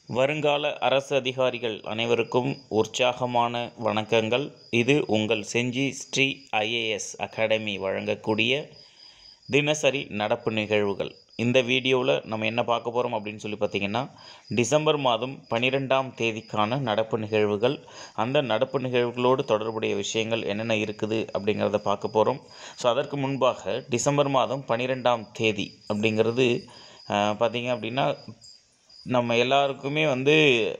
வருங்கால அரசு அதிகாரிகள் அனைவருக்கும் உற்சாகமான வணக்கங்கள் இது உங்கள் செஞ்சி ஸ்ரீ ஐஏஎஸ் அகாடமி வழங்கக்கூடிய தினசரி நடப்பு நிகழ்வுகள் இந்த வீடியோவில் நம்ம என்ன பார்க்க போகிறோம் அப்படின்னு சொல்லி பார்த்தீங்கன்னா டிசம்பர் மாதம் பன்னிரெண்டாம் தேதிக்கான நடப்பு நிகழ்வுகள் அந்த நடப்பு நிகழ்வுகளோடு தொடர்புடைய விஷயங்கள் என்னென்ன இருக்குது அப்படிங்கிறத பார்க்க போகிறோம் ஸோ அதற்கு முன்பாக டிசம்பர் மாதம் பன்னிரெண்டாம் தேதி அப்படிங்கிறது ஆஹ், பார்த்தீங்க அப்படின்னா நம்ம எல்லாருக்குமே வந்து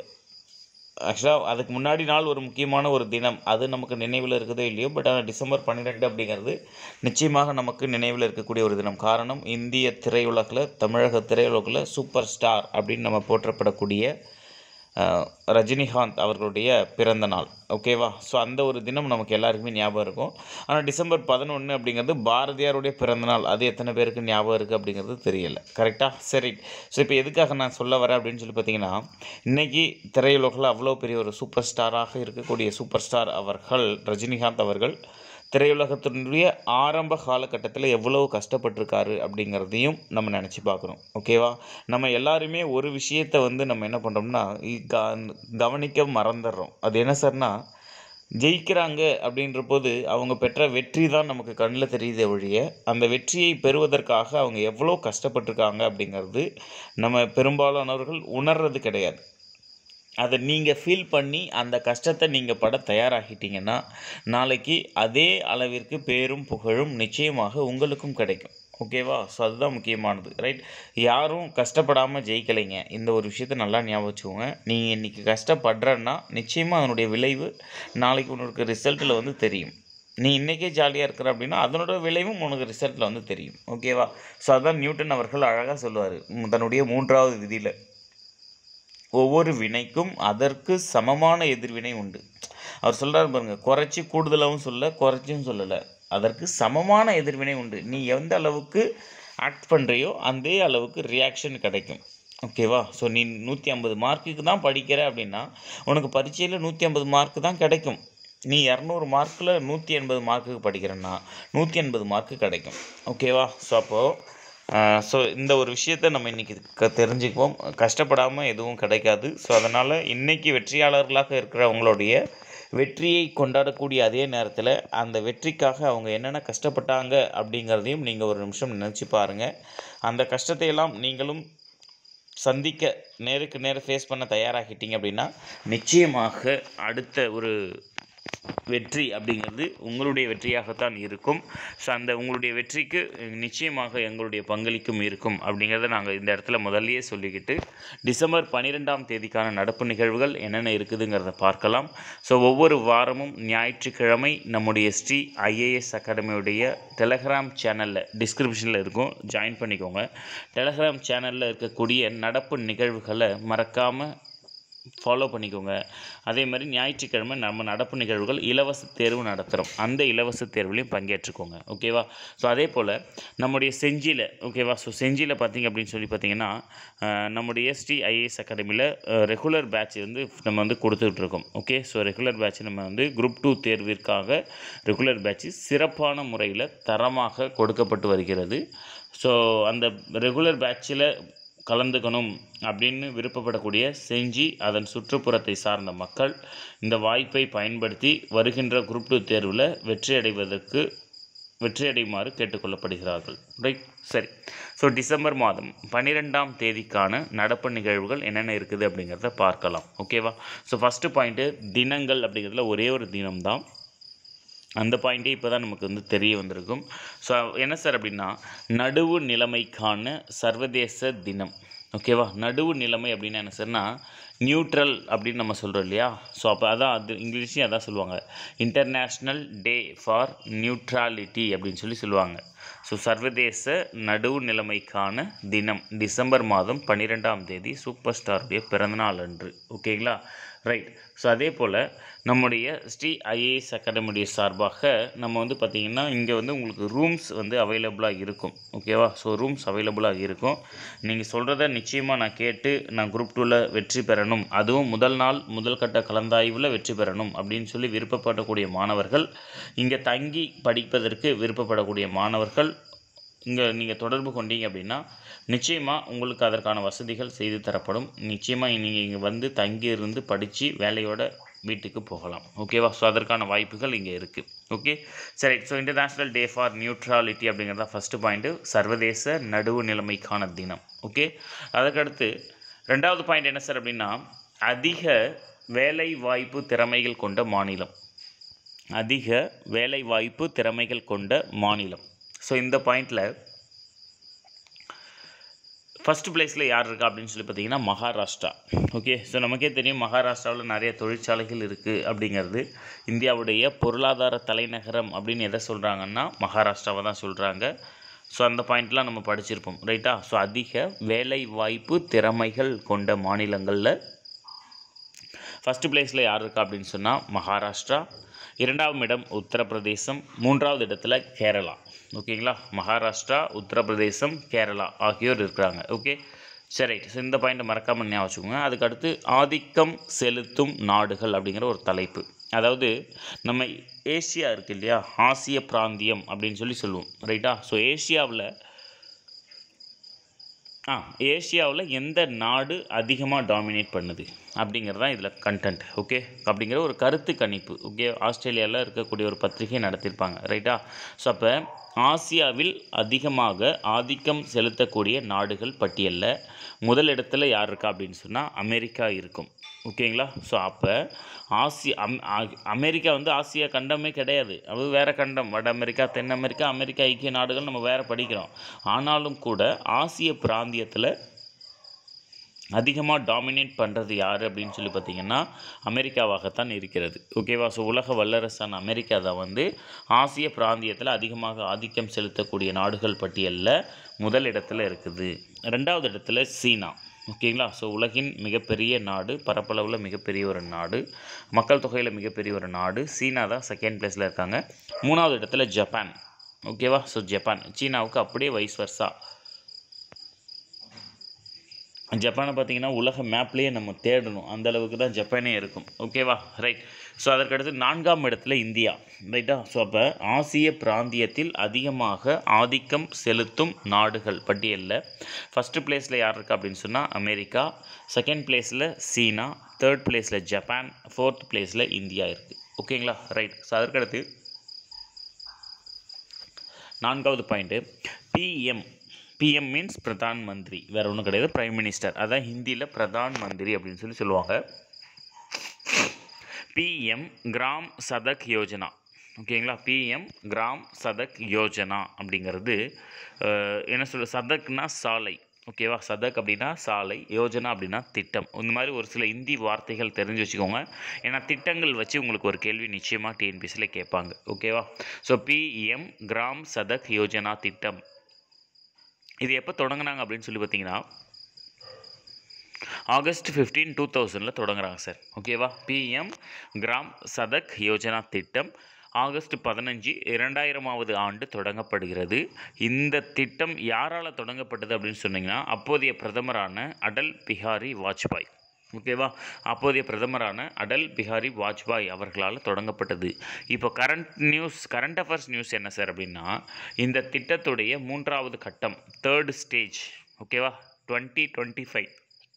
ஆக்சுவலாக அதுக்கு முன்னாடி நாள் ஒரு முக்கியமான ஒரு தினம் அது நமக்கு நினைவில் இருக்குதோ இல்லையோ பட் ஆனால் டிசம்பர் பன்னிரெண்டு அப்படிங்கிறது நிச்சயமாக நமக்கு நினைவில் இருக்கக்கூடிய ஒரு தினம் காரணம் இந்திய திரையுலகில் தமிழக திரையுலகில் சூப்பர் ஸ்டார் அப்படின்னு நம்ம போற்றப்படக்கூடிய அஹ், ரஜினிகாந்த் அவர்களுடைய பிறந்த நாள் ஓகேவா ஸோ அந்த ஒரு தினம் நமக்கு எல்லாருக்குமே ஞாபகம் இருக்கும் ஆனால் டிசம்பர் பதினொன்று அப்படிங்கிறது பாரதியாருடைய பிறந்த நாள் அது எத்தனை பேருக்கு ஞாபகம் இருக்குது அப்படிங்கிறது தெரியல கரெக்டாக சரி ஸோ இப்போ எதுக்காக நான் சொல்ல வரேன் அப்படின்னு சொல்லி பார்த்தீங்கன்னா இன்றைக்கி திரையுலகில் அவ்வளோ பெரிய ஒரு சூப்பர் ஸ்டாராக இருக்கக்கூடிய சூப்பர் ஸ்டார் அவர்கள் ரஜினிகாந்த் அவர்கள் திரையுலகத்தினுடைய ஆரம்ப காலகட்டத்தில் எவ்வளோ கஷ்டப்பட்டிருக்காரு அப்படிங்கிறதையும் நம்ம நினச்சி பார்க்குறோம் ஓகேவா நம்ம எல்லாருமே ஒரு விஷயத்தை வந்து நம்ம என்ன பண்ணுறோம்னா இ- க- கவனிக்க மறந்துடுறோம் அது என்ன சார்னா ஜெயிக்கிறாங்க அப்படின்ற போது அவங்க பெற்ற வெற்றி தான் நமக்கு கண்ணில் தெரியுதே ஒழிய அந்த வெற்றியை பெறுவதற்காக அவங்க எவ்வளோ கஷ்டப்பட்டிருக்காங்க அப்படிங்கிறது நம்ம பெரும்பாலானவர்கள் உணர்றது கிடையாது அதை நீங்கள் ஃபீல் பண்ணி அந்த கஷ்டத்தை நீங்கள் பட தயாராகிட்டீங்கன்னா நாளைக்கு அதே அளவிற்கு பேரும் புகழும் நிச்சயமாக உங்களுக்கும் கிடைக்கும் ஓகேவா ஸோ அதுதான் முக்கியமானது ரைட் யாரும் கஷ்டப்படாமல் ஜெயிக்கலைங்க இந்த ஒரு விஷயத்த நல்லா ஞாபகம் வச்சுக்கோங்க நீங்கள் இன்றைக்கி கஷ்டப்படுறன்னா நிச்சயமாக அதனுடைய விளைவு நாளைக்கு உனக்கு ரிசல்ட்டில் வந்து தெரியும் நீ இன்றைக்கே ஜாலியாக இருக்கிற அப்படின்னா அதனோட விளைவும் உனக்கு ரிசல்ட்டில் வந்து தெரியும் ஓகேவா ஸோ அதான் நியூட்டன் அவர்கள் அழகாக சொல்லுவார் தன்னுடைய மூன்றாவது விதியில் ஒவ்வொரு வினைக்கும் அதற்கு சமமான எதிர்வினை உண்டு அவர் சொல்றாரு பாருங்க குறைச்சி கூடுதலாகவும் சொல்ல குறைச்சும் சொல்லலை அதற்கு சமமான எதிர்வினை உண்டு நீ எந்த அளவுக்கு ஆக்ட் பண்ணுறியோ அதே அளவுக்கு ரியாக்ஷன் கிடைக்கும் ஓகேவா ஸோ நீ நூற்றி ஐம்பது மார்க்குக்கு தான் படிக்கிற அப்படின்னா உனக்கு பரீட்சையில் நூற்றி ஐம்பது மார்க்கு தான் கிடைக்கும் நீ இரநூறு மார்க்கில் நூற்றி எண்பது மார்க்குக்கு படிக்கிறேன்னா நூற்றி எண்பது மார்க்கு கிடைக்கும் ஓகேவா ஸோ அப்போது ஸோ இந்த ஒரு விஷயத்தை நம்ம இன்றைக்கி க தெரிஞ்சுக்குவோம் கஷ்டப்படாமல் எதுவும் கிடைக்காது ஸோ அதனால் இன்றைக்கி வெற்றியாளர்களாக இருக்கிறவங்களுடைய வெற்றியை கொண்டாடக்கூடிய அதே நேரத்தில் அந்த வெற்றிக்காக அவங்க என்னென்ன கஷ்டப்பட்டாங்க அப்படிங்கிறதையும் நீங்கள் ஒரு நிமிஷம் நினச்சி பாருங்கள் அந்த கஷ்டத்தை எல்லாம் நீங்களும் சந்திக்க நேருக்கு நேர் ஃபேஸ் பண்ண தயாராகிட்டீங்க அப்படின்னா நிச்சயமாக அடுத்த ஒரு வெற்றி அப்படிங்கிறது உங்களுடைய வெற்றியாகத்தான் இருக்கும் ஸோ அந்த உங்களுடைய வெற்றிக்கு நிச்சயமாக எங்களுடைய பங்களிக்கும் இருக்கும் அப்படிங்கிறத நாங்கள் இந்த இடத்துல முதல்லயே சொல்லிக்கிட்டு டிசம்பர் பன்னிரெண்டாம் தேதிக்கான நடப்பு நிகழ்வுகள் என்னென்ன இருக்குதுங்கிறத பார்க்கலாம் ஸோ ஒவ்வொரு வாரமும் ஞாயிற்றுக்கிழமை நம்முடைய ஸ்ரீ ஐஏஎஸ் அகாடமியுடைய டெலகிராம் சேனலில் டிஸ்கிரிப்ஷனில் இருக்கும் ஜாயின் பண்ணிக்கோங்க டெலகிராம் சேனலில் இருக்கக்கூடிய நடப்பு நிகழ்வுகளை மறக்காமல் ஃபாலோ பண்ணிக்கோங்க அதே மாதிரி ஞாயிற்றுக்கிழமை நம்ம நடப்பு நிகழ்வுகள் இலவச தேர்வு நடத்துகிறோம் அந்த இலவச தேர்வுலையும் பங்கேற்றுக்கோங்க ஓகேவா ஸோ அதே போல் நம்முடைய செஞ்சியில் ஓகேவா ஸோ செஞ்சியில் பார்த்தீங்க அப்படின்னு சொல்லி பார்த்தீங்கன்னா அஹ், நம்முடைய ஸ்ரீ ஐஏஎஸ் அகாடமியில் ரெகுலர் பேட்ச் வந்து நம்ம வந்து கொடுத்துட்ருக்கோம் ஓகே ஸோ ரெகுலர் பேட்ச் நம்ம வந்து குரூப் டூ தேர்விற்காக ரெகுலர் பேட்ச் சிறப்பான முறையில் தரமாக கொடுக்கப்பட்டு வருகிறது ஸோ அந்த ரெகுலர் பேட்சில் கலந்துக்கணும் அப்படின்னு விருப்பப்படக்கூடிய செஞ்சி அதன் சுற்றுப்புறத்தை சார்ந்த மக்கள் இந்த வாய்ப்பை பயன்படுத்தி வருகின்ற குரூப் டூ தேர்வில் வெற்றி அடைவதற்கு வெற்றி அடையுமாறு கேட்டுக்கொள்ளப்படுகிறார்கள் ரைட் சரி ஸோ டிசம்பர் மாதம் பன்னிரெண்டாம் தேதிக்கான நடப்பு நிகழ்வுகள் என்னென்ன இருக்குது அப்படிங்கிறத பார்க்கலாம் ஓகேவா ஸோ ஃபஸ்ட்டு பாயிண்ட்டு தினங்கள் அப்படிங்கிறதுல ஒரே ஒரு தினம்தான் அந்த பாயிண்ட்டே இப்போ தான் நமக்கு வந்து தெரிய வந்திருக்கும் ஸோ என்ன சார் அப்படின்னா நடுவு நிலைமைக்கான சர்வதேச தினம் ஓகேவா நடுவு நிலைமை அப்படின்னா என்ன சார்னா நியூட்ரல் அப்படின்னு நம்ம சொல்கிறோம் இல்லையா ஸோ அப்போ அதான் அது இங்கிலீஷ்லையும் அதான் சொல்லுவாங்க இன்டர்நேஷ்னல் டே ஃபார் நியூட்ராலிட்டி அப்படின்னு சொல்லி சொல்லுவாங்க ஸோ சர்வதேச நடுவு நிலைமைக்கான தினம் டிசம்பர் மாதம் பன்னிரெண்டாம் தேதி சூப்பர் ஸ்டாருடைய பிறந்தநாள் அன்று ஓகேங்களா ரைட் ஸோ அதே போல் நம்முடைய ஸ்ரீ ஐஏஎஸ் அகாடமியுடைய சார்பாக நம்ம வந்து பார்த்திங்கன்னா இங்கே வந்து உங்களுக்கு ரூம்ஸ் வந்து அவைலபிளாக இருக்கும் ஓகேவா ஸோ ரூம்ஸ் அவைலபிளாக இருக்கும் நீங்கள் சொல்கிறத நிச்சயமாக நான் கேட்டு நான் குரூப் டூவில் வெற்றி பெறணும் அதுவும் முதல் நாள் முதல் கட்ட கலந்தாய்வில் வெற்றி பெறணும் அப்படின்னு சொல்லி விருப்பப்படக்கூடிய மாணவர்கள் இங்கே தங்கி படிப்பதற்கு விருப்பப்படக்கூடிய மாணவர்கள் இங்கே நீங்கள் தொடர்பு கொண்டீங்க அப்படின்னா நிச்சயமாக உங்களுக்கு அதற்கான வசதிகள் செய்து தரப்படும் நிச்சயமாக நீங்கள் இங்கே வந்து தங்கி இருந்து படித்து வேலையோட வீட்டுக்கு போகலாம் ஓகேவா ஸோ அதற்கான வாய்ப்புகள் இங்கே இருக்குது ஓகே சரி so international day for neutrality அப்படிங்கிறதா ஃபஸ்ட்டு பாயிண்ட்டு சர்வதேச நடுவு நிலைமைக்கான தினம் ஓகே அதுக்கடுத்து ரெண்டாவது பாயிண்ட் என்ன சார் அப்படின்னா அதிக வேலை வாய்ப்பு திறமைகள் கொண்ட மாநிலம் அதிக வேலை வாய்ப்பு திறமைகள் கொண்ட மாநிலம் ஸோ இந்த பாயிண்டில் ஃபஸ்ட் பிளேஸில் யார் இருக்கா அப்படின்னு சொல்லி பார்த்தீங்கன்னா மகாராஷ்டிரா ஓகே ஸோ நமக்கே தெரியும் மகாராஷ்டிராவில் நிறைய தொழிற்சாலைகள் இருக்குது அப்படிங்கிறது இந்தியாவுடைய பொருளாதார தலைநகரம் அப்படின்னு எதை சொல்கிறாங்கன்னா மகாராஷ்டிராவை தான் சொல்கிறாங்க ஸோ அந்த பாயிண்ட்லாம் நம்ம படிச்சிருப்போம் ரைட்டா ஸோ அதிக வேலை வாய்ப்பு திறமைகள் கொண்ட மாநிலங்களில் ஃபஸ்ட்டு பிளேஸில் யார் இருக்கா அப்படின்னு சொன்னால் மகாராஷ்டிரா இரண்டாவது இடம் உத்தரப்பிரதேசம் மூன்றாவது இடத்துல கேரளா ஓகேங்களா மகாராஷ்டிரா உத்தரப்பிரதேசம் கேரளா ஆகியோர் இருக்கிறாங்க ஓகே சரி ஸோ இந்த பாயிண்ட்டை மறக்காமல் ஞாபகம் வச்சுக்கோங்க அதுக்கடுத்து ஆதிக்கம் செலுத்தும் நாடுகள் அப்படிங்கிற ஒரு தலைப்பு அதாவது நம்ம ஏசியா இருக்கு இல்லையா ஆசிய பிராந்தியம் அப்படின்னு சொல்லி சொல்லுவோம் ரைட்டா ஸோ ஏசியாவில் ஆ ஏஷியாவில் எந்த நாடு அதிகமாக டாமினேட் பண்ணுது அப்படிங்கிறது தான் இதில் கண்டென்ட் ஓகே அப்படிங்கிற ஒரு கருத்து கணிப்பு ஓகே ஆஸ்திரேலியாவில் இருக்கக்கூடிய ஒரு பத்திரிகை நடத்தியிருப்பாங்க ரைட்டா ஸோ அப்போ ஆசியாவில் அதிகமாக ஆதிக்கம் செலுத்தக்கூடிய நாடுகள் பட்டியலில் முதல் இடத்துல யார் இருக்கா அப்படின்னு சொன்னால் அமெரிக்கா இருக்கும் ஓகேங்களா ஸோ அப்போ ஆசியா அம் ஆ- அமெரிக்கா வந்து ஆசியா கண்டமே கிடையாது அது வேறு கண்டம் வட அமெரிக்கா தென் அமெரிக்கா அமெரிக்கா ஐக்கிய நாடுகள் நம்ம வேறு படிக்கிறோம் ஆனாலும் கூட ஆசிய பிராந்தியத்தில் அதிகமாக டாமினேட் பண்ணுறது யார் அப்படின்னு சொல்லி பார்த்தீங்கன்னா அமெரிக்காவாகத்தான் இருக்கிறது ஓகேவா ஸோ உலக வல்லரசான அமெரிக்கா தான் வந்து ஆசிய பிராந்தியத்தில் அதிகமாக ஆதிக்கம் செலுத்தக்கூடிய நாடுகள் பட்டியலில் முதல் இடத்துல இருக்குது ரெண்டாவது இடத்துல சீனா ஓகேங்களா ஸோ உலகின் மிகப்பெரிய நாடு பரப்பளவில் மிகப்பெரிய ஒரு நாடு மக்கள் தொகையில் மிகப்பெரிய ஒரு நாடு சீனா தான் செகண்ட் பிளேஸில் இருக்காங்க மூணாவது இடத்துல ஜப்பான் ஓகேவா ஸோ ஜப்பான் சீனாவுக்கு அப்படியே வைஸ் வர்ஸா ஜப்பானை பார்த்தீங்கன்னா உலக மேப்லேயே நம்ம தேடணும் அந்த அளவுக்கு தான் ஜப்பானே இருக்கும் ஓகேவா ரைட் ஸோ அதற்கடுத்து நான்காம் இடத்துல இந்தியா ரைட்டா ஸோ அப்போ ஆசிய பிராந்தியத்தில் அதிகமாக ஆதிக்கம் செலுத்தும் நாடுகள் பட்டியலில் ஃபஸ்ட்டு பிளேஸில் யார் இருக்கா அப்படின்னு சொன்னால் அமெரிக்கா செகண்ட் பிளேஸில் சீனா தேர்ட் பிளேஸில் ஜப்பான் ஃபோர்த் பிளேஸில் இந்தியா இருக்குது ஓகேங்களா ரைட் ஸோ அதற்கடுத்து நான்காவது point PM PM means Pradhan Mantri வேறு ஒன்றும் கிடையாது பிரைம் மினிஸ்டர் அதான் ஹிந்தியில் பிரதான் மந்திரி அப்படின்னு சொல்லி சொல்லுவாங்க பிஎம் கிராம் சதக் யோஜனா ஓகேங்களா பிஎம் கிராம் சதக் யோஜனா அப்படிங்கிறது அஹ், என்ன சொல்ல சதக்னா சாலை ஓகேவா சதக் அப்படின்னா சாலை யோஜனா அப்படின்னா திட்டம் இந்த மாதிரி ஒரு சில இந்தி வார்த்தைகள் தெரிஞ்சு வச்சுக்கோங்க ஏன்னா திட்டங்கள் வச்சு உங்களுக்கு ஒரு கேள்வி நிச்சயமாக டிஎன்பிசியில் கேட்பாங்க ஓகேவா ஸோ பிஎம் கிராம் சதக் யோஜனா திட்டம் இது எப்போ தொடங்குனாங்க அப்படின்னு சொல்லி பார்த்தீங்கன்னா ஆகஸ்ட் ஃபிஃப்டீன் டூ தௌசண்டில் தொடங்குறாங்க சார் ஓகேவா பிஎம் கிராம் சதக் யோஜனா திட்டம் ஆகஸ்ட் பதினஞ்சு இரண்டாயிரமாவது ஆண்டு தொடங்கப்படுகிறது இந்த திட்டம் யாரால் தொடங்கப்பட்டது அப்படின்னு சொன்னீங்கன்னா அப்போதைய பிரதமரான அடல் பிஹாரி வாஜ்பாய் ஓகேவா அப்போதைய பிரதமரான அடல் பிஹாரி வாஜ்பாய் அவர்களால் தொடங்கப்பட்டது இப்போ current news current affairs news என்ன சார் அப்படின்னா இந்த திட்டத்துடைய மூன்றாவது கட்டம் தேர்ட் ஸ்டேஜ் ஓகேவா டுவெண்ட்டி டுவெண்ட்டி ஃபைவ்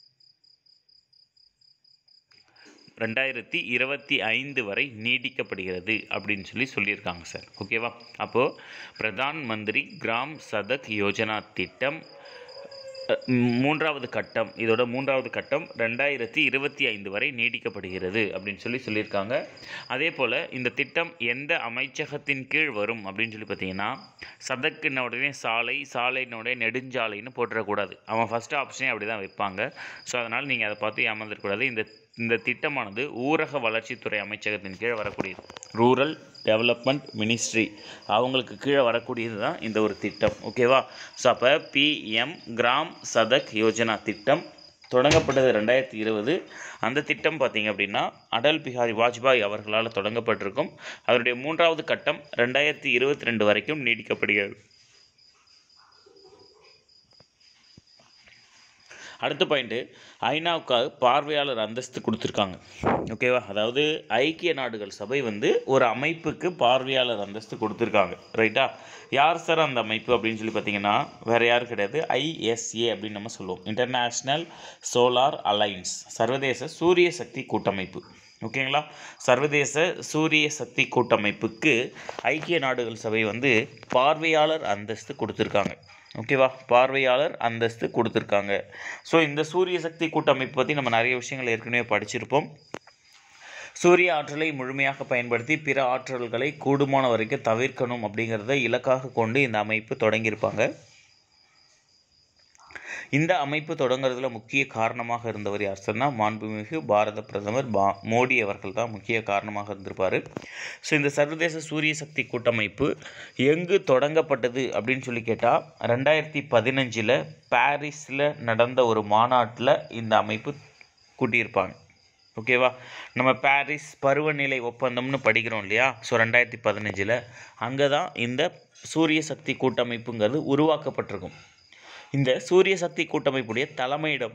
ரெண்டாயிரத்தி இருபத்தி ஐந்து வரை நீடிக்கப்படுகிறது அப்படின்னு சொல்லி சொல்லியிருக்காங்க சார் ஓகேவா அப்போது பிரதான் மந்திரி கிராம் சதக் யோஜனா திட்டம் அஹ், மூன்றாவது கட்டம் இதோட மூன்றாவது கட்டம் ரெண்டாயிரத்தி இருபத்தி ஐந்து வரை நீடிக்கப்படுகிறது அப்படின்னு சொல்லி சொல்லியிருக்காங்க அதே போல் இந்த திட்டம் எந்த அமைச்சகத்தின் கீழ் வரும் அப்படின்னு சொல்லி பார்த்தீங்கன்னா சதக்குன உடனே சாலை சாலைன உடனே நெடுஞ்சாலைன்னு போட்டுறக்கூடாது அவன் ஃபஸ்ட்டு ஆப்ஷனே அப்படி தான் வைப்பாங்க ஸோ அதனால் நீங்கள் அதை பார்த்து ஏமாந்துடக்கூடாது இந்த இந்த திட்டமானது ஊரக வளர்ச்சித்துறை அமைச்சகத்தின் கீழே வரக்கூடியது ரூரல் டெவலப்மெண்ட் மினிஸ்ட்ரி அவங்களுக்கு கீழே வரக்கூடியது தான் இந்த ஒரு திட்டம் ஓகேவா ஸோ அப்போ பிஎம் கிராம் சதக் யோஜனா திட்டம் தொடங்கப்பட்டது ரெண்டாயிரத்தி இருபது அந்த திட்டம் பார்த்தீங்க அப்படின்னா அடல் பிஹாரி வாஜ்பாய் அவர்களால் தொடங்கப்பட்டிருக்கும் அதனுடைய மூன்றாவது கட்டம் ரெண்டாயிரத்தி இருபத்தி ரெண்டு வரைக்கும் நீடிக்கப்படுகிறது அடுத்த பாயிண்ட்டு ஐநாவுக்காக பார்வையாளர் அந்தஸ்து கொடுத்துருக்காங்க ஓகேவா அதாவது ஐக்கிய நாடுகள் சபை வந்து ஒரு அமைப்புக்கு பார்வையாளர் அந்தஸ்து கொடுத்துருக்காங்க ரைட்டா யார் சார் அந்த அமைப்பு அப்படின்னு சொல்லி பார்த்தீங்கன்னா வேறு யாரும் கிடையாது ஐஎஸ்ஏ அப்படின்னு நம்ம சொல்லுவோம் இன்டர்நேஷ்னல் சோலார் அலைன்ஸ் சர்வதேச சூரிய சக்தி கூட்டமைப்பு ஓகேங்களா சர்வதேச சூரிய சக்தி கூட்டமைப்புக்கு ஐக்கிய நாடுகள் சபை வந்து பார்வையாளர் அந்தஸ்து கொடுத்துருக்காங்க ஓகேவா பார்வையாளர் அந்தஸ்து கொடுத்துருக்காங்க ஸோ இந்த சூரிய சக்தி கூட்டமைப்பு பற்றி நம்ம நிறைய விஷயங்கள் ஏற்கனவே படிச்சிருப்போம் சூரிய ஆற்றலை முழுமையாக பயன்படுத்தி பிற ஆற்றல்களை கூடுமான வரைக்கும் தவிர்க்கணும் அப்படிங்கிறத இலக்காக கொண்டு இந்த அமைப்பு தொடங்கியிருப்பாங்க இந்த அமைப்பு தொடங்குறதுல முக்கிய காரணமாக இருந்தவர் யார் சொன்னால் மாண்புமிகு பாரத பிரதமர் பா மோடி அவர்கள் தான் முக்கிய காரணமாக இருந்திருப்பார் ஸோ இந்த சர்வதேச சூரிய சக்தி கூட்டமைப்பு எங்கு தொடங்கப்பட்டது அப்படின்னு சொல்லி கேட்டால் ரெண்டாயிரத்தி பதினஞ்சில் பாரிஸில் நடந்த ஒரு மாநாட்டில் இந்த அமைப்பு கூட்டியிருப்பாங்க ஓகேவா நம்ம பாரிஸ் பருவநிலை ஒப்பந்தம்னு படிக்கிறோம் இல்லையா ஸோ ரெண்டாயிரத்தி பதினஞ்சில் அங்கே தான் இந்த சூரிய சக்தி கூட்டமைப்புங்கிறது உருவாக்கப்பட்டிருக்கும் இந்த சூரிய சக்தி கூட்டமைப்புடைய தலைமையிடம்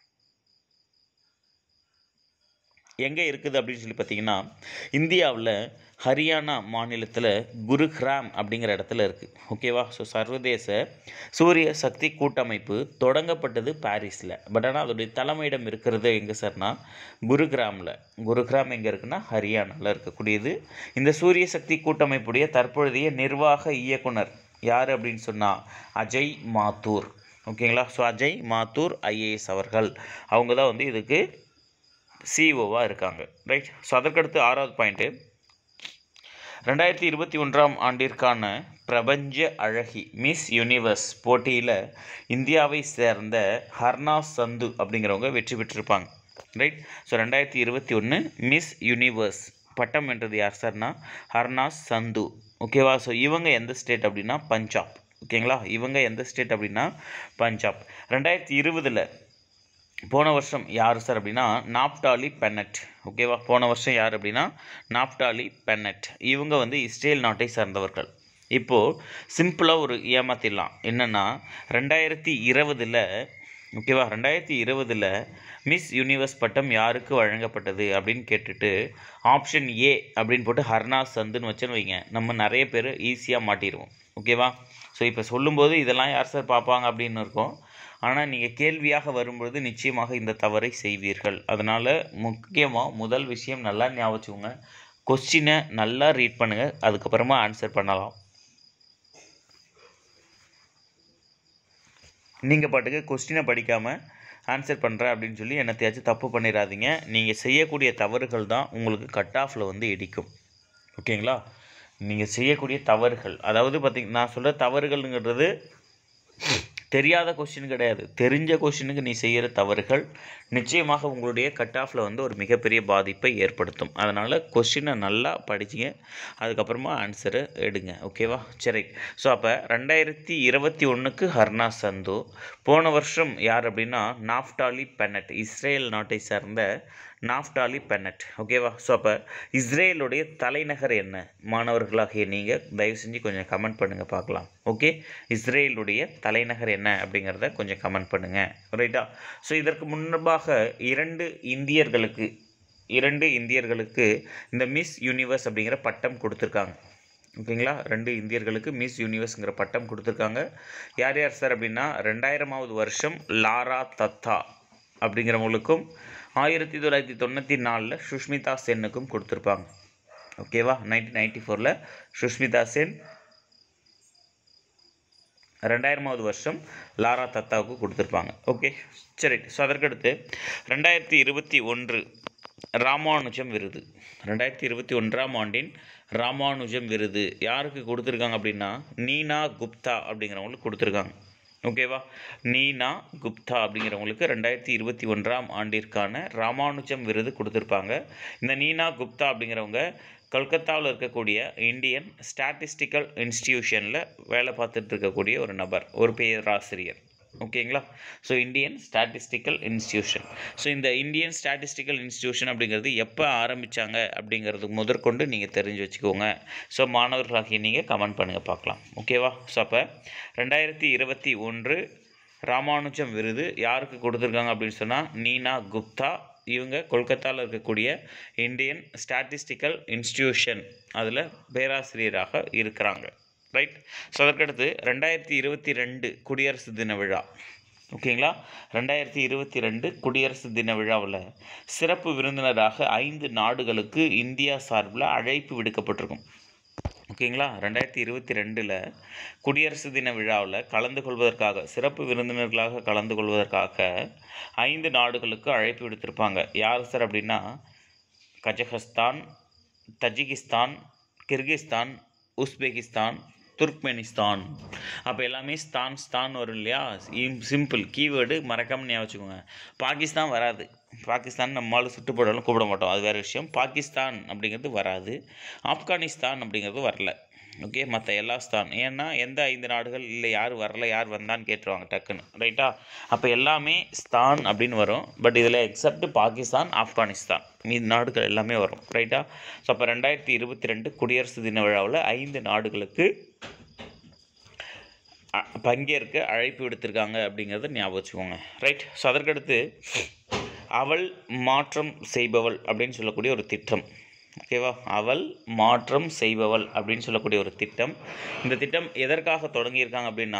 எங்கே இருக்குது அப்படின்னு சொல்லி பார்த்தீங்கன்னா இந்தியாவில் ஹரியானா மாநிலத்தில் குருகிராம் அப்படிங்கிற இடத்துல இருக்குது ஓகேவா ஸோ சர்வதேச சூரிய சக்தி கூட்டமைப்பு தொடங்கப்பட்டது பாரிஸில் பட் ஆனால் அதோடைய தலைமையிடம் இருக்கிறது எங்கே சார்னா குருகிராமில் குருகிராம் எங்கே இருக்குன்னா ஹரியானாவில் இருக்கக்கூடியது இந்த சூரிய சக்தி கூட்டமைப்புடைய தற்பொழுதைய நிர்வாக இயக்குனர் யார் அப்படின்னு சொன்னால் அஜய் மாத்தூர் ஓகேங்களா ஸோ அஜய் மாத்தூர் ஐஏஎஸ் அவர்கள் அவங்க தான் வந்து இதுக்கு சிஇஓவாக இருக்காங்க ரைட் ஸோ அதற்கடுத்து ஆறாவது பாயிண்ட்டு ரெண்டாயிரத்தி இருபத்தி ஒன்றாம் ஆண்டிற்கான பிரபஞ்ச அழகி மிஸ் யூனிவர்ஸ் போட்டியில் இந்தியாவை சேர்ந்த ஹர்னாஸ் சந்து அப்படிங்கிறவங்க வெற்றி பெற்றிருப்பாங்க ரைட் ஸோ ரெண்டாயிரத்தி இருபத்தி ஒன்று மிஸ் யூனிவர்ஸ் பட்டம் வென்றது யார் சார்னா ஹர்னாஸ் சந்து ஓகேவா ஸோ இவங்க எந்த ஸ்டேட் அப்படின்னா பஞ்சாப் ஓகேங்களா இவங்க எந்த ஸ்டேட் அப்படின்னா பஞ்சாப் ரெண்டாயிரத்தி இருபதில் போன வருஷம் யார் சார் அப்படின்னா நாப்டாலி பென்னட் ஓகேவா போன வருஷம் யார் அப்படின்னா நாப்டாலி பென்னட் இவங்க வந்து இஸ்ரேல் நாட்டை சார்ந்தவர்கள் இப்போது சிம்பிளாக ஒரு ஏமாத்திடலாம் என்னென்னா ரெண்டாயிரத்தி இருபதில் ஓகேவா ரெண்டாயிரத்தி இருபதில் மிஸ் யூனிவர்ஸ் பட்டம் யாருக்கு வழங்கப்பட்டது அப்படின்னு கேட்டுட்டு ஆப்ஷன் ஏ அப்படின்னு போட்டு ஹர்னாஸ் சந்துன்னு வச்சுன்னு வைங்க நம்ம நிறைய பேர் ஈஸியாக மாட்டிடுவோம் ஓகேவா ஸோ இப்போ சொல்லும்போது இதெல்லாம் யார் சார் பார்ப்பாங்க அப்படின்னு இருக்கும் ஆனால் நீங்கள் கேள்வியாக வரும்பொழுது நிச்சயமாக இந்த தவறை செய்வீர்கள் அதனால் முக்கியமாக முதல் விஷயம் நல்லா ஞாபகம் வச்சுக்கோங்க கொஸ்டினை நல்லா ரீட் பண்ணுங்கள் அதுக்கப்புறமா ஆன்சர் பண்ணலாம் நீங்கள் பாட்டுக்கு கொஸ்டினை படிக்காமல் ஆன்சர் பண்ணுறேன் அப்படின்னு சொல்லி என்னத்தையாச்சும் தப்பு பண்ணிடாதீங்க நீங்கள் செய்யக்கூடிய தவறுகள் தான் உங்களுக்கு கட் ஆஃபில் வந்து இடிக்கும் ஓகேங்களா நீங்கள் செய்யக்கூடிய தவறுகள் அதாவது பார்த்திங்க நான் சொல்கிற தவறுகள்ங்கிறது தெரியாத கொஸ்டின் கிடையாது தெரிஞ்ச கொஸ்டினுக்கு நீ செய்கிற தவறுகள் நிச்சயமாக உங்களுடைய கட் ஆஃபில் வந்து ஒரு மிகப்பெரிய பாதிப்பை ஏற்படுத்தும் அதனால் கொஸ்டினை நல்லா படிச்சிங்க அதுக்கப்புறமா ஆன்சரை எடுங்க ஓகேவா சரி ஸோ அப்போ ரெண்டாயிரத்தி இருபத்தி ஒன்றுக்கு ஹர்னா சந்து போன வருஷம் யார் அப்படின்னா நாஃப்டாலி பெனட் இஸ்ரேல் நாட்டை சார்ந்த நாஃப்டாலி பெனட் ஓகேவா ஸோ அப்போ இஸ்ரேலுடைய தலைநகர் என்ன மாணவர்களாகிய நீங்கள் தயவு செஞ்சு கொஞ்சம் கமெண்ட் பண்ணுங்கள் பார்க்கலாம் ஓகே இஸ்ரேலுடைய தலைநகர் என்ன அப்படிங்கிறத கொஞ்சம் கமெண்ட் பண்ணுங்கள் ரைட்டா ஸோ இதற்கு முன்பாக இரண்டு இந்தியர்களுக்கு இரண்டு இந்தியர்களுக்கு இந்த மிஸ் யூனிவர்ஸ் அப்படிங்கிற பட்டம் கொடுத்துருக்காங்க ஓகேங்களா ரெண்டு இந்தியர்களுக்கு மிஸ் யூனிவர்ஸுங்கிற பட்டம் கொடுத்துருக்காங்க யார் யார் சார் அப்படின்னா ரெண்டாயிரமாவது வருஷம் லாரா தத்தா அப்படிங்கிறவங்களுக்கும் ஆயிரத்தி தொள்ளாயிரத்தி தொண்ணூற்றி நாலில் சுஷ்மிதா சென்னுக்கும் கொடுத்துருப்பாங்க ஓகேவா நைன்டீன் நைன்டி ஃபோரில் சுஷ்மிதா சென் ரெண்டாயிரமாவது வருஷம் லாரா தத்தாவுக்கு கொடுத்துருப்பாங்க ஓகே சரி ஸோ அதற்கடுத்து ரெண்டாயிரத்தி இருபத்தி ஒன்று ராமானுஜம் விருது ரெண்டாயிரத்தி இருபத்தி ஒன்றாம் ஆண்டின் ராமானுஜம் விருது யாருக்கு கொடுத்துருக்காங்க அப்படின்னா நீனா குப்தா அப்படிங்கிறவங்களுக்கு கொடுத்துருக்காங்க ஓகேவா நீனா குப்தா அப்படிங்கிறவங்களுக்கு ரெண்டாயிரத்தி இருபத்தி ஒன்றாம் ஆண்டிற்கான ராமானுஜம் விருது கொடுத்துருப்பாங்க இந்த நீனா குப்தா அப்படிங்கிறவங்க கல்கத்தாவில் இருக்கக்கூடிய இந்தியன் ஸ்டாட்டிஸ்டிக்கல் இன்ஸ்டிடியூஷனில் வேலை பார்த்துட்டு இருக்கக்கூடிய ஒரு நபர் ஒரு பேராசிரியர் ஓகேங்களா so Indian statistical institution so இந்த இந்தியன் ஸ்டாட்டிஸ்டிக்கல் இன்ஸ்டிடியூஷன் அப்படிங்கிறது எப்போ ஆரம்பித்தாங்க அப்படிங்கிறது முதற்கொண்டு நீங்கள் தெரிஞ்சு வச்சுக்கோங்க ஸோ மாணவர்களாகிய நீங்கள் கமெண்ட் பண்ணுங்கள் பார்க்கலாம் ஓகேவா ஸோ அப்போ ரெண்டாயிரத்தி இருபத்தி ஒன்று ராமானுஜம் விருது யாருக்கு கொடுத்துருக்காங்க அப்படின்னு சொன்னால் நீனா குப்தா இவங்க கொல்கத்தாவில் இருக்கக்கூடிய இந்தியன் ஸ்டாட்டிஸ்டிக்கல் இன்ஸ்டிடியூஷன் அதில் பேராசிரியராக இருக்கிறாங்க ரைட் ஸோ அதற்கடுத்து ரெண்டாயிரத்தி இருபத்தி ரெண்டு குடியரசு தின விழா ஓகேங்களா ரெண்டாயிரத்தி இருபத்தி ரெண்டு குடியரசு தின விழாவில் சிறப்பு விருந்தினராக ஐந்து நாடுகளுக்கு இந்தியா சார்பில் அழைப்பு விடுக்கப்பட்டிருக்கும் ஓகேங்களா ரெண்டாயிரத்தி இருபத்தி ரெண்டில் குடியரசு தின விழாவில் கலந்து கொள்வதற்காக சிறப்பு விருந்தினர்களாக கலந்து கொள்வதற்காக ஐந்து நாடுகளுக்கு அழைப்பு விடுத்திருப்பாங்க யார் சார் அப்படின்னா Kazakhstan Tajikistan Kyrgyzstan Uzbekistan Turkmenistan அப்போ எல்லாமே ஸ்தான் ஸ்தான் வரும் இல்லையா சிம்பிள் கீவேர்டு மறக்காமல் ஞாபகம் வச்சுக்கோங்க பாகிஸ்தான் வராது பாகிஸ்தான் நம்மளால் சுட்டு போட்டாலும் கூப்பிட மாட்டோம் அது வேறு விஷயம் பாகிஸ்தான் அப்படிங்கிறது வராது ஆப்கானிஸ்தான் அப்படிங்கிறது வரல ஓகே மற்ற எல்லா ஸ்தான் ஏன்னா எந்த ஐந்து நாடுகள் இல்லை யார் வரல யார் வந்தான்னு கேட்டுருவாங்க டக்குன்னு ரைட்டா அப்போ எல்லாமே ஸ்தான் அப்படின்னு வரும் பட் இதில் எக்ஸப்ட் பாகிஸ்தான் ஆப்கானிஸ்தான் மீதி நாடுகள் எல்லாமே வரும் ரைட்டா ஸோ அப்போ ரெண்டாயிரத்தி இருபத்தி ரெண்டு குடியரசு தின விழாவில் ஐந்து நாடுகளுக்கு அ- பங்கேற்க அழைப்பு விடுத்திருக்காங்க அப்படிங்கிறத ஞாபகம் வச்சுக்கோங்க ரைட் ஸோ அதற்கடுத்து அவள் மாற்றம் செய்பவள் அப்படின்னு சொல்லக்கூடிய ஒரு திட்டம் ஓகேவா அவள் மாற்றம் செய்பவள் அப்படின்னு சொல்லக்கூடிய ஒரு திட்டம் இந்த திட்டம் எதற்காக தொடங்கியிருக்காங்க அப்படின்னா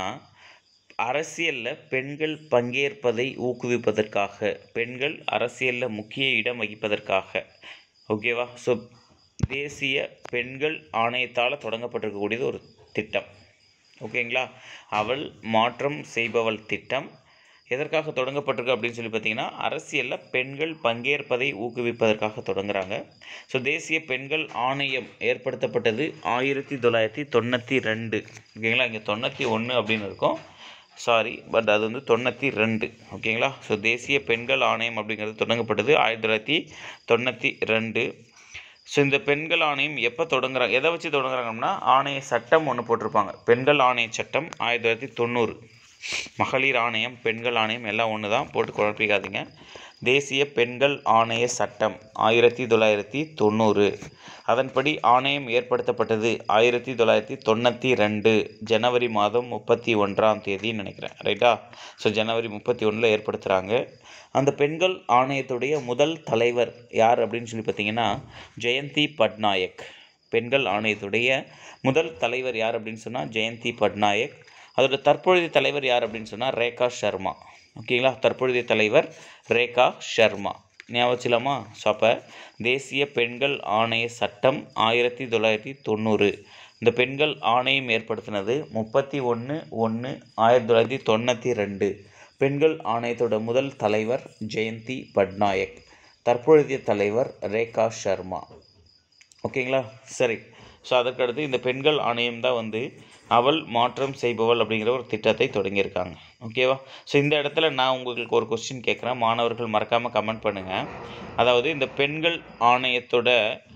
அரசியலில் பெண்கள் பங்கேற்பதை ஊக்குவிப்பதற்காக பெண்கள் அரசியலில் முக்கிய இடம் வகிப்பதற்காக ஓகேவா ஸோ தேசிய பெண்கள் ஆணையத்தால் தொடங்கப்பட்டிருக்கக்கூடியது ஒரு திட்டம் ஓகேங்களா அவள் மாற்றம் செய்பவள் திட்டம் எதற்காக தொடங்கப்பட்டிருக்கு அப்படின்னு சொல்லி பார்த்தீங்கன்னா அரசியலில் பெண்கள் பங்கேற்பதை ஊக்குவிப்பதற்காக தொடங்குறாங்க ஸோ தேசிய பெண்கள் ஆணையம் ஏற்படுத்தப்பட்டது ஆயிரத்தி தொள்ளாயிரத்தி தொண்ணூற்றி ரெண்டு ஓகேங்களா இங்கே தொண்ணூற்றி ஒன்று அப்படின்னு இருக்கும் சாரி பட் அது வந்து தொண்ணூற்றி ரெண்டு ஓகேங்களா ஸோ தேசிய பெண்கள் ஆணையம் அப்படிங்கிறது தொடங்கப்பட்டது ஆயிரத்தி தொள்ளாயிரத்தி தொண்ணூற்றி ரெண்டு ஸோ இந்த பெண்கள் ஆணையம் எப்போ தொடங்குறாங்க எதை வச்சு தொடங்குறாங்கன்னா ஆணைய சட்டம் ஒன்று போட்டிருப்பாங்க பெண்கள் ஆணைய சட்டம் ஆயிரத்தி தொள்ளாயிரத்தி தொண்ணூறு மகளிர் ஆணையம் பெண்கள் ஆணையம் எல்லாம் ஒன்று தான் போட்டு குழப்பிக்காதீங்க தேசிய பெண்கள் ஆணைய சட்டம் ஆயிரத்தி தொள்ளாயிரத்தி தொண்ணூறு அதன்படி ஆணையம் ஏற்படுத்தப்பட்டது ஆயிரத்தி தொள்ளாயிரத்தி தொண்ணூற்றி ரெண்டு ஜனவரி மாதம் முப்பத்தி ஒன்றாம் தேதின்னு நினைக்கிறேன் ரைட்டா ஸோ ஜனவரி முப்பத்தி ஒன்றில் ஏற்படுத்துகிறாங்க அந்த பெண்கள் ஆணையத்துடைய முதல் தலைவர் யார் அப்படின்னு சொல்லி பார்த்தீங்கன்னா ஜெயந்தி பட்நாயக் பெண்கள் ஆணையத்துடைய முதல் தலைவர் யார் அப்படின்னு சொன்னால் ஜெயந்தி பட்நாயக் அதோட தற்பொழுதைய தலைவர் யார் அப்படின்னு சொன்னால் ரேகா சர்மா ஓகேங்களா தற்பொழுதைய தலைவர் ரேகா சர்மா ஞாபகம் வச்சுலாமா ஸோ அப்போ தேசிய பெண்கள் ஆணைய சட்டம் ஆயிரத்தி தொள்ளாயிரத்தி தொண்ணூறு இந்த பெண்கள் ஆணையம் ஏற்படுத்தினது முப்பத்தி ஒன்று ஒன்று ஆயிரத்தி தொள்ளாயிரத்தி தொண்ணூற்றி ரெண்டு பெண்கள் ஆணையத்தோட முதல் தலைவர் ஜெயந்தி பட்நாயக் தற்பொழுதைய தலைவர் ரேகா சர்மா ஓகேங்களா சரி ஸோ அதற்கடுத்து இந்த பெண்கள் ஆணையம் தான் வந்து அவள் மாற்றம் செய்பவள் அப்படிங்கிற ஒரு திட்டத்தை தொடங்கியிருக்காங்க ஓகேவா ஸோ இந்த இடத்துல நான் உங்களுக்கு ஒரு கொஸ்டின் கேட்குறேன் மாணவர்கள் மறக்காமல் கமெண்ட் பண்ணுங்கள் அதாவது இந்த பெண்கள் ஆணையத்தோட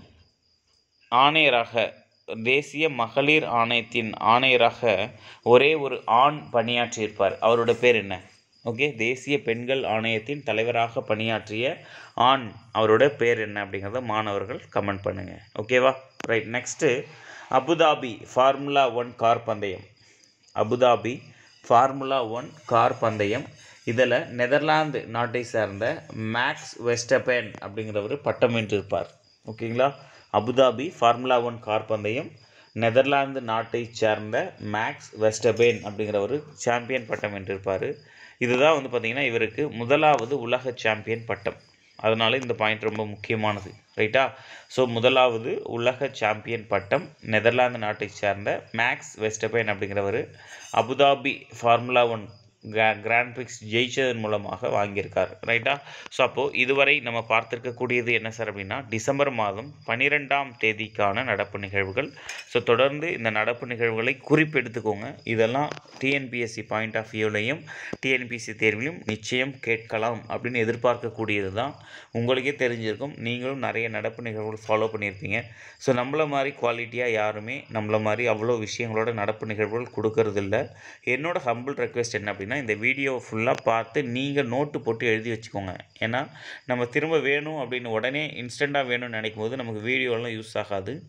ஆணையராக தேசிய மகளிர் ஆணையத்தின் ஆணையராக ஒரே ஒரு ஆண் பணியாற்றியிருப்பார் அவரோட பேர் என்ன ஓகே தேசிய பெண்கள் ஆணையத்தின் தலைவராக பணியாற்றிய ஆண் அவரோட பேர் என்ன அப்படிங்கிறத மாணவர்கள் கமெண்ட் பண்ணுங்கள் ஓகேவா right next Abu Dhabi formula one car பந்தயம் அபுதாபி ஃபார்முலா ஒன் கார் பந்தயம் இதில் நெதர்லாந்து நாட்டை சார்ந்த மேக்ஸ் வெஸ்டபேன் அப்படிங்கிறவர் பட்டம் வென்றிருப்பார் ஓகேங்களா அபுதாபி ஃபார்முலா ஒன் கார் பந்தயம் நெதர்லாந்து நாட்டை சேர்ந்த மேக்ஸ் வெஸ்டபேன் அப்படிங்கிறவர் சாம்பியன் பட்டம் வென்றிருப்பார் இதுதான் வந்து பார்த்திங்கன்னா இவருக்கு முதலாவது உலக சாம்பியன் பட்டம் அதனால இந்த பாயிண்ட் ரொம்ப முக்கியமானது ரைட்டா ஸோ முதலாவது உலக சாம்பியன் பட்டம் நெதர்லாந்து நாட்டை சேர்ந்த மேக்ஸ் வெஸ்டபேன் அப்படிங்கிறவர் அபுதாபி ஃபார்முலா ஒன் கிரா கிராண்ட் பிக்ஸ் ஜெயிச்சதன் மூலமாக வாங்கியிருக்கார் ரைட்டா ஸோ அப்போது இதுவரை நம்ம பார்த்துருக்கக்கூடியது என்ன சார் அப்படின்னா டிசம்பர் மாதம் பன்னிரெண்டாம் தேதிக்கான நடப்பு நிகழ்வுகள் ஸோ தொடர்ந்து இந்த நடப்பு நிகழ்வுகளை குறிப்பெடுத்துக்கோங்க இதெல்லாம் டிஎன்பிஎஸ்சி பாயிண்ட் ஆஃப் வியூலையும் டிஎன்பிஎஸ்சி தேர்விலும் நிச்சயம் கேட்கலாம் அப்படின்னு எதிர்பார்க்கக்கூடியது தான் உங்களுக்கே தெரிஞ்சிருக்கும் நீங்களும் நிறைய நடப்பு நிகழ்வுகள் ஃபாலோ பண்ணியிருப்பீங்க ஸோ நம்மள மாதிரி குவாலிட்டியாக யாருமே நம்மள மாதிரி அவ்வளோ விஷயங்களோட நடப்பு நிகழ்வுகள் கொடுக்கறதில்ல என்னோட ஹம்பிள் ரெக்வெஸ்ட் என்ன அப்படின்னா இந்த வீடியோ ஃபுல்லாக பார்த்து நீங்கள் நோட்டு போட்டு எழுதி வச்சுக்கோங்க ஏன்னா நம்ம திரும்ப வேணும் அப்படின்னு உடனே இன்ஸ்டண்ட்டாக வேணும்னு நினைக்கும் போது நமக்கு வீடியோலாம் யூஸ் ஆகாது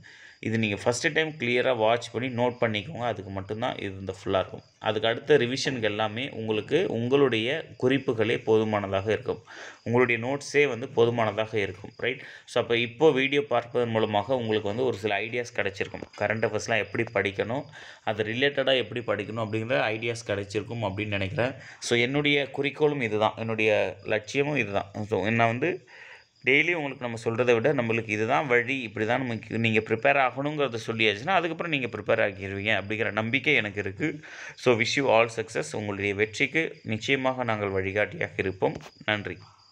இது நீங்கள் ஃபஸ்ட்டு டைம் கிளியராக வாட்ச் பண்ணி நோட் பண்ணிக்கோங்க அதுக்கு மட்டும்தான் இது இந்த ஃபுல்லாக இருக்கும் அதுக்கு அடுத்த ரிவிஷனுக்கு எல்லாமே உங்களுக்கு உங்களுடைய குறிப்புகளே போதுமானதாக இருக்கும் உங்களுடைய நோட்ஸே வந்து போதுமானதாக இருக்கும் ரைட் ஸோ அப்போ இப்போ வீடியோ பார்ப்பதன் மூலமாக உங்களுக்கு வந்து ஒரு சில ஐடியாஸ் கிடச்சிருக்கும் கரண்ட் அஃபேர்ஸ்லாம் எப்படி படிக்கணும் அது ரிலேட்டடாக எப்படி படிக்கணும் அப்படிங்கிற ஐடியாஸ் கிடைச்சிருக்கும் அப்படின்னு நினைக்கிறேன் ஸோ என்னுடைய குறிக்கோளும் இதுதான் என்னுடைய லட்சியமும் இதுதான் ஸோ நான் வந்து டெய்லி உங்களுக்கு நம்ம சொல்கிறத விட நம்மளுக்கு இதுதான் வழி இப்படி தான் நமக்கு நீங்கள் ப்ரிப்பேர் ஆகணுங்கிறத சொல்லியாச்சுன்னா அதுக்கப்புறம் நீங்கள் ப்ரிப்பேர் ஆகிடுவீங்க அப்படிங்கிற நம்பிக்கை எனக்கு இருக்குது so wish you all success உங்களுடைய வெற்றிக்கு நிச்சயமாக நாங்கள் வழிகாட்டியாக இருப்போம் நன்றி